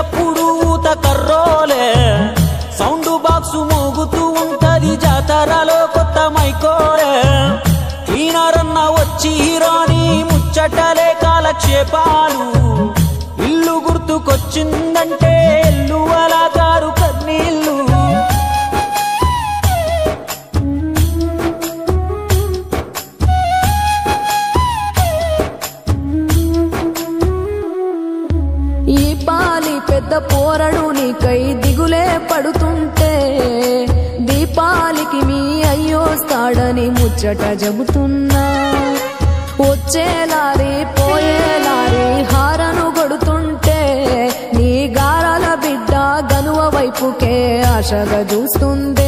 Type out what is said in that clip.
చప్పుడు ఊత కర్రోలే sound box మోగుతూ ఉంటది జాతరలో కొత్త మైకోలే ఈనారన్న వచ్చి రాని ముచ్చటలే కాలక్షేపాలు ఇల్లు గుర్తుకొచ్చిందంటే ఎల్లు అలా గారు కన్నీళ్ళు ఈ పాలి పెద్ద పోరడు నీకై దిగులే పడుతుంటే దీపాలికి మీ అయ్యోస్తాడని ముచ్చట చెబుతున్నా వచ్చేలారి పోయేలారి హారను కొడుతుంటే నీ గారాల బిడ్డ గనువ వైపుకే ఆశగా చూస్తుంది